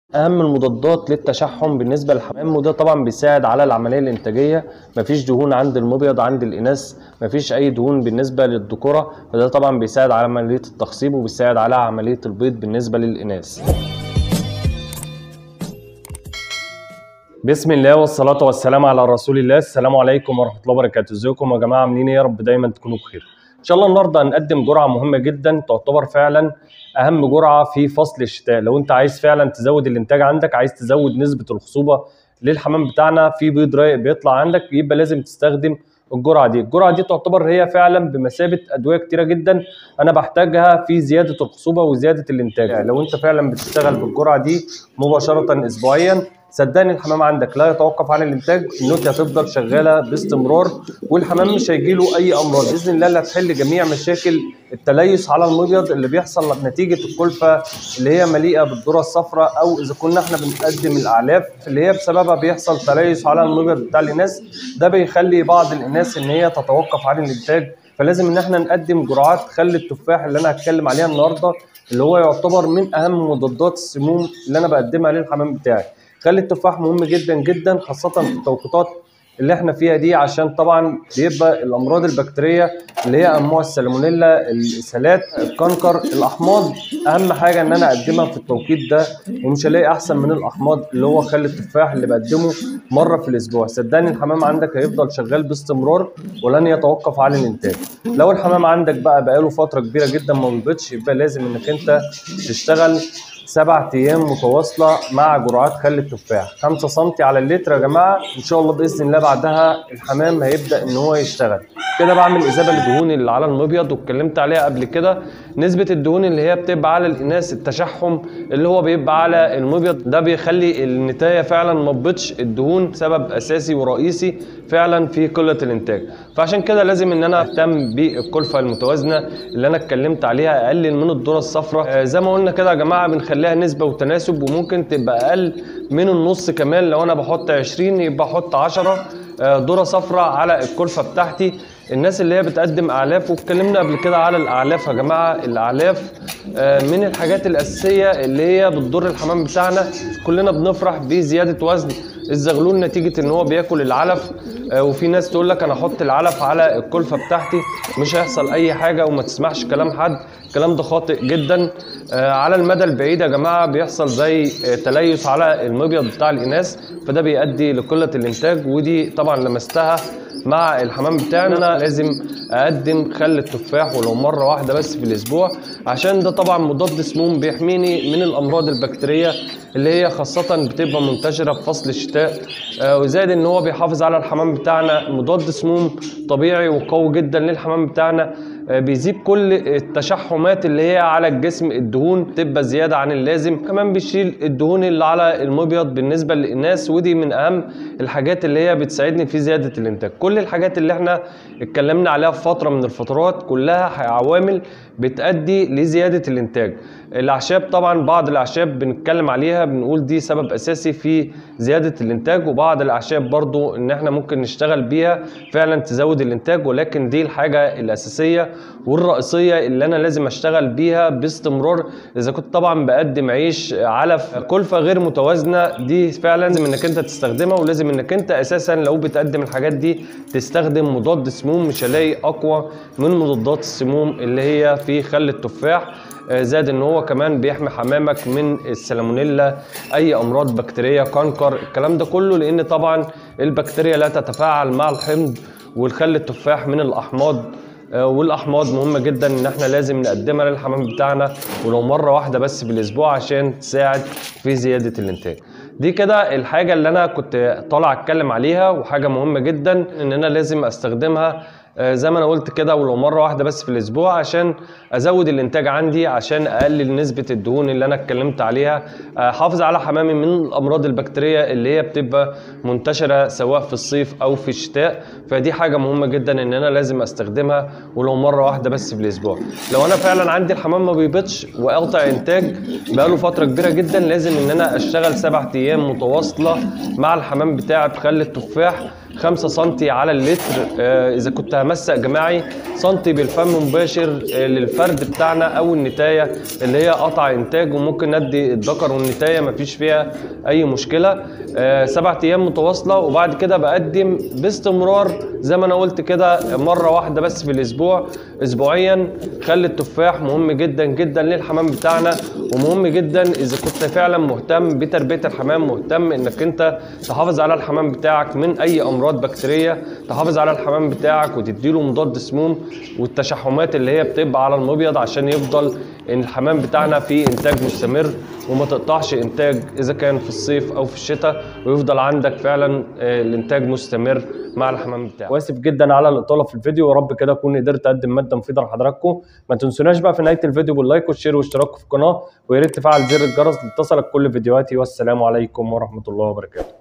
اهم المضادات للتشحم بالنسبه للحمام وده طبعا بيساعد على العمليه الانتاجيه مفيش دهون عند المبيض عند الاناث مفيش اي دهون بالنسبه للذكوره فده طبعا بيساعد على عمليه التخصيب وبيساعد على عمليه البيض بالنسبه للاناث بسم الله والصلاة والسلام على رسول الله السلام عليكم ورحمة الله وبركاته ازيكم يا جماعة عاملين ايه يا رب دايما تكونوا بخير ان شاء الله النهارده هنقدم جرعة مهمة جدا تعتبر فعلا اهم جرعة في فصل الشتاء لو انت عايز فعلا تزود الانتاج عندك عايز تزود نسبة الخصوبة للحمام بتاعنا في بيض رايق بيطلع عندك يبقى لازم تستخدم الجرعة دي الجرعة دي تعتبر هي فعلا بمثابة أدوية كتيرة جدا أنا بحتاجها في زيادة الخصوبة وزيادة الإنتاج يعني لو أنت فعلا بتشتغل بالجرعة دي مباشرة أسبوعيا صدقني الحمام عندك لا يتوقف عن الانتاج النوتة هتفضل شغاله باستمرار والحمام مش هيجيله اي امراض باذن الله اللي هتحل جميع مشاكل التليس على المبيض اللي بيحصل نتيجه الكلفه اللي هي مليئه بالذره الصفراء او اذا كنا احنا بنقدم الاعلاف اللي هي بسببها بيحصل تليس على المبيض بتاع الاناث ده بيخلي بعض الاناث ان هي تتوقف عن الانتاج فلازم ان احنا نقدم جرعات خل التفاح اللي انا هتكلم عليها النهارده اللي هو يعتبر من اهم مضادات السموم اللي انا بقدمها للحمام بتاعي خلي التفاح مهم جدا جدا خاصة في التوقيتات اللي احنا فيها دي عشان طبعا بيبقى الامراض البكتيريه اللي هي انواع السالمونيلا الاسهالات الكنكر الاحماض اهم حاجه ان انا اقدمها في التوقيت ده ومش هلاقي احسن من الاحماض اللي هو خل التفاح اللي بقدمه مره في الاسبوع صدقني الحمام عندك هيفضل شغال باستمرار ولن يتوقف عن الانتاج لو الحمام عندك بقى بقاله فتره كبيره جدا ما بيبيضش يبقى لازم انك انت تشتغل سبع ايام متواصله مع جرعات خل التفاح 5 سم على اللتر يا جماعه ان شاء الله باذن الله بعدها الحمام هيبدا ان هو يشتغل كده بعمل اذابه للدهون اللي على المبيض واتكلمت عليها قبل كده نسبه الدهون اللي هي بتبقى على الاناث التشحم اللي هو بيبقى على المبيض ده بيخلي النتايه فعلا ما تبيضش الدهون سبب اساسي ورئيسي فعلا في قله الانتاج فعشان كده لازم ان انا اهتم بالكلفه المتوازنه اللي انا اتكلمت عليها اقلل من الذره الصفراء آه زي ما قلنا كده يا جماعه بنخليها نسبه وتناسب وممكن تبقى اقل من النص كمان لو انا بحط 20 يبقى احط 10 آه ذره صفراء على الكلفه بتاعتي الناس اللي هي بتقدم اعلاف واتكلمنا قبل كده على الاعلاف يا جماعه الاعلاف من الحاجات الاساسيه اللي هي بتضر الحمام بتاعنا كلنا بنفرح بزياده وزن الزغلول نتيجه ان هو بياكل العلف وفي ناس تقول لك انا احط العلف على الكلفه بتاعتي مش هيحصل اي حاجه وما تسمعش كلام حد الكلام ده خاطئ جدا على المدى البعيد يا جماعه بيحصل زي تليس على المبيض بتاع الاناث فده بيؤدي لقله الانتاج ودي طبعا لمستها مع الحمام بتاعنا انا لازم اقدم خل التفاح ولو مره واحده بس في الاسبوع عشان ده طبعا مضاد سموم بيحميني من الامراض البكتيريه اللي هي خاصه بتبقى منتشره في فصل الشتاء آه وزائد ان هو بيحافظ على الحمام بتاعنا مضاد سموم طبيعي وقوي جدا للحمام بتاعنا آه بيزيد كل التشحمات اللي هي على الجسم الدهون تبقى زياده عن اللازم كمان بيشيل الدهون اللي على المبيض بالنسبه للناس ودي من اهم الحاجات اللي هي بتساعدني في زياده الانتاج كل الحاجات اللي احنا اتكلمنا عليها في فتره من الفترات كلها عوامل بتؤدي لزياده الانتاج الاعشاب طبعا بعض الاعشاب بنتكلم عليها بنقول دي سبب اساسي في زياده الانتاج وبعض الاعشاب برضو ان احنا ممكن نشتغل بيها فعلا تزود الانتاج ولكن دي الحاجه الاساسيه والرئيسيه اللي انا لازم اشتغل بيها باستمرار اذا كنت طبعا بقدم عيش علف كلفه غير متوازنه دي فعلا لازم انك انت تستخدمها ولازم انك انت اساسا لو بتقدم الحاجات دي تستخدم مضاد سموم مش هلاقي اقوى من مضادات السموم اللي هي في خل التفاح زاد ان هو كمان بيحمي حمامك من السالمونيلا اي امراض بكتيريه كانكر الكلام ده كله لان طبعا البكتيريا لا تتفاعل مع الحمض والخل التفاح من الاحماض والاحماض مهمه جدا ان احنا لازم نقدمها للحمام بتاعنا ولو مره واحده بس بالاسبوع عشان تساعد في زياده الانتاج دي كده الحاجه اللي انا كنت طالع اتكلم عليها وحاجه مهمه جدا ان انا لازم استخدمها زي ما انا قلت كده ولو مره واحده بس في الاسبوع عشان ازود الانتاج عندي عشان اقلل نسبه الدهون اللي انا اتكلمت عليها احافظ على حمامي من الامراض البكتيريه اللي هي بتبقى منتشره سواء في الصيف او في الشتاء فدي حاجه مهمه جدا ان انا لازم استخدمها ولو مره واحده بس في الاسبوع لو انا فعلا عندي الحمام ما بيبيضش وقاطع انتاج بقاله فتره كبيره جدا لازم ان انا اشتغل سبع ايام متواصله مع الحمام بتاعي بخل التفاح 5 سم على اللتر آه، اذا كنت همسق جماعي سنتي بالفم مباشر آه، للفرد بتاعنا او النتايه اللي هي قطع انتاج وممكن ندي الذكر والنتايه مفيش فيها اي مشكله آه، سبعة ايام متواصله وبعد كده بقدم باستمرار زي ما انا قلت كده مره واحده بس في الاسبوع اسبوعيا خلي التفاح مهم جدا جدا للحمام بتاعنا ومهم جدا اذا كنت فعلا مهتم بتربيه الحمام مهتم انك انت تحافظ على الحمام بتاعك من اي امراض بكتيريه تحافظ على الحمام بتاعك وتديله مضاد سموم والتشحمات اللي هي بتبقى على المبيض عشان يفضل ان الحمام بتاعنا فيه انتاج مستمر وما تقطعش انتاج اذا كان في الصيف او في الشتاء ويفضل عندك فعلا آه، الانتاج مستمر مع الحمام بتاعك واسف جدا على الاطاله في الفيديو ويا رب كده اكون قدرت اقدم ماده مفيده لحضراتكم ما تنسوناش بقى في نهايه الفيديو باللايك والشير والاشتراك في القناه ويا ريت تفعل زر الجرس لتصلك كل فيديوهاتي والسلام عليكم ورحمه الله وبركاته